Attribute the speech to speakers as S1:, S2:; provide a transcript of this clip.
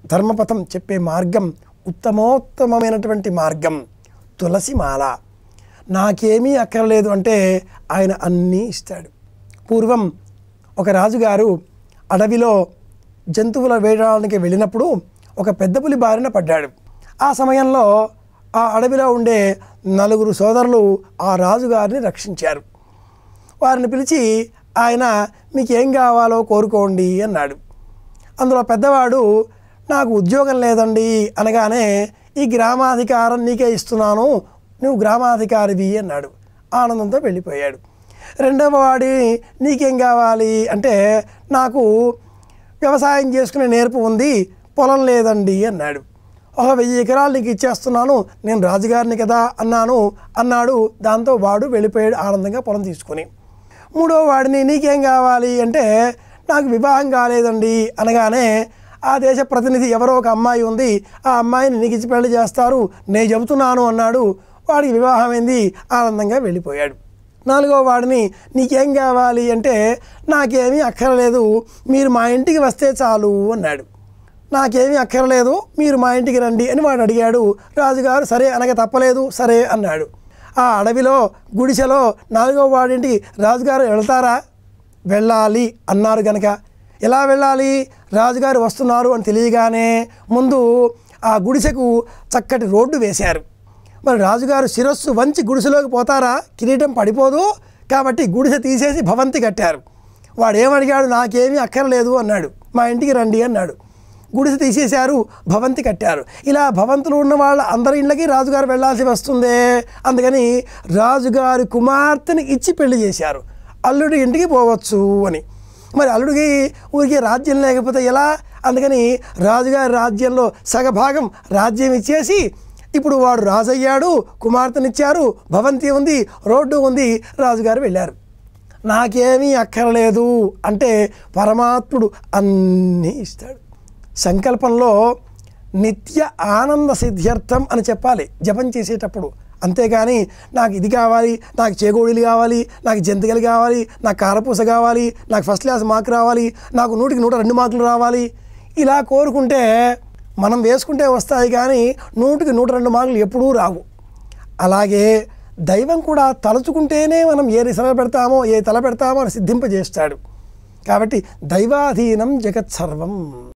S1: ధర్మపథం చెప్పే మార్గం ఉత్తమోత్తమమైనటువంటి మార్గం తులసిమాల నాకేమీ అక్కర్లేదు అంటే ఆయన అన్నీ ఇస్తాడు పూర్వం ఒక రాజుగారు అడవిలో జంతువుల వేయడానికి వెళ్ళినప్పుడు ఒక పెద్ద పులి బారిన పడ్డాడు ఆ సమయంలో ఆ అడవిలో ఉండే నలుగురు సోదరులు ఆ రాజుగారిని రక్షించారు వారిని పిలిచి ఆయన మీకు ఏం కావాలో కోరుకోండి అన్నాడు అందులో పెద్దవాడు నాకు ఉద్యోగం లేదండి అనగానే ఈ గ్రామాధికారం నీకే ఇస్తున్నాను నువ్వు గ్రామాధికారివి అన్నాడు ఆనందంతో వెళ్ళిపోయాడు రెండవ వాడి నీకేం కావాలి అంటే నాకు వ్యవసాయం చేసుకునే నేర్పు ఉంది పొలం లేదండి అన్నాడు ఒక వెయ్యి ఎకరాలు నీకు ఇచ్చేస్తున్నాను నేను రాజుగారిని కదా అన్నాను అన్నాడు దాంతో వాడు వెళ్ళిపోయాడు ఆనందంగా పొలం తీసుకొని మూడో వాడిని నీకేం కావాలి అంటే నాకు వివాహం కాలేదండి అనగానే ఆ దేశ ప్రతినిధి ఎవరో ఒక అమ్మాయి ఉంది ఆ అమ్మాయిని నీకు ఇచ్చి పెళ్లి చేస్తారు నేను చెబుతున్నాను అన్నాడు వాడికి వివాహం అయింది ఆనందంగా వెళ్ళిపోయాడు నాలుగో వాడిని నీకేం కావాలి అంటే నాకేమీ అక్కర్లేదు మీరు మా ఇంటికి వస్తే చాలు అన్నాడు నాకేమీ అక్కర్లేదు మీరు మా ఇంటికి రండి అని వాడు అడిగాడు రాజుగారు సరే అనగా తప్పలేదు సరే అన్నాడు ఆ అడవిలో గుడిసెలో నాలుగో వాడింటికి రాజుగారు వెళ్తారా వెళ్ళాలి అన్నారు గనక ఎలా వెళ్ళాలి రాజుగారు వస్తున్నారు అని తెలియగానే ముందు ఆ గుడిసెకు చక్కటి రోడ్డు వేశారు మరి రాజుగారు శిరస్సు వంచి గుడిసెలోకి పోతారా కిరీటం పడిపోదు కాబట్టి గుడిసె తీసేసి భవంతి కట్టారు వాడు ఏమడిగాడు నాకేమీ అక్కర్లేదు అన్నాడు మా ఇంటికి రండి అన్నాడు గుడిసె తీసేశారు భవంతి కట్టారు ఇలా భవంతులు ఉన్న వాళ్ళ అందరి ఇళ్ళకి రాజుగారు వెళ్ళాల్సి వస్తుందే అందుకని రాజుగారి కుమార్తెని ఇచ్చి పెళ్లి చేశారు అల్లుడి ఇంటికి పోవచ్చు అని మరి అల్లుడికి ఊరికి రాజ్యం లేకపోతే ఎలా అందుకని రాజుగారి రాజ్యంలో సగభాగం రాజ్యం ఇచ్చేసి ఇప్పుడు వాడు రాజయ్యాడు కుమార్తెనిచ్చారు భవంతి ఉంది రోడ్డు ఉంది రాజుగారు వెళ్ళారు నాకేమీ అక్కర్లేదు అంటే పరమాత్ముడు అన్నీ ఇస్తాడు సంకల్పంలో నిత్య ఆనంద సిద్ధ్యర్థం అని చెప్పాలి జపం చేసేటప్పుడు అంతేగాని నాకు ఇది కావాలి నాకు చేగోడీలు కావాలి నాకు జంతికలు కావాలి నాకు కారపూస కావాలి నాకు ఫస్ట్ క్లాస్ మార్క్ రావాలి నాకు నూటికి నూట రెండు మార్కులు రావాలి ఇలా కోరుకుంటే మనం వేసుకుంటే వస్తాయి కానీ నూటికి నూట రెండు మార్కులు ఎప్పుడూ రావు అలాగే దైవం కూడా తలుచుకుంటేనే మనం ఏ రిసల పెడతామో ఏ తల పెడతామో అని సిద్ధింపజేస్తాడు కాబట్టి దైవాధీనం జగత్ సర్వం